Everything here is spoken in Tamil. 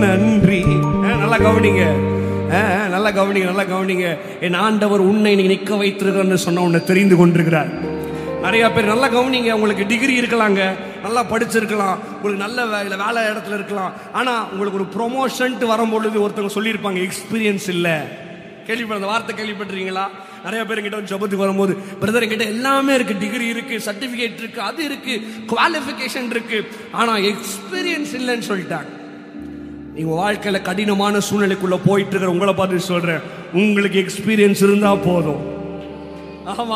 நன்றி அஹ், நல்லா கவனிங்க அஹ், நல்லா கவனிங்க நல்லா கவனிங்க என் ஆண்டவர் உன்னை நீ நிற்க வைத்திருக்கிறன்னு சொன்ன உன்னை தெரிந்து கொண்டிருக்கிறார் நிறைய பேர் நல்லா கவனிங்க உங்களுக்கு டிகிரி இருக்கலாங்க நல்லா படிச்சிருக்கலாம் உங்களுக்கு நல்ல வேலை வேலை இடத்துல இருக்கலாம் ஆனா உங்களுக்கு ஒரு ப்ரொமோஷன்ட்டு வரும்பொழுது ஒருத்தவங்க சொல்லியிருப்பாங்க எக்ஸ்பீரியன்ஸ் இல்லை கேள்விப்பட்ட அந்த வார்த்தை கேள்விப்பட்டிருக்கீங்களா நிறைய பேர் கிட்ட வந்து ஜபத்துக்கு வரும்போது பிரதர் கிட்ட எல்லாமே இருக்கு டிகிரி இருக்கு சர்டிபிகேட் இருக்கு அது இருக்கு குவாலிஃபிகேஷன் இருக்கு ஆனா எக்ஸ்பீரியன்ஸ் இல்லைன்னு சொல்லிட்டாங்க நீங்க வாழ்க்கையில கடினமான சூழ்நிலைக்குள்ள போயிட்டு இருக்கிற உங்களை பார்த்து சொல்றேன் உங்களுக்கு எக்ஸ்பீரியன்ஸ் இருந்தா போதும் ஆமா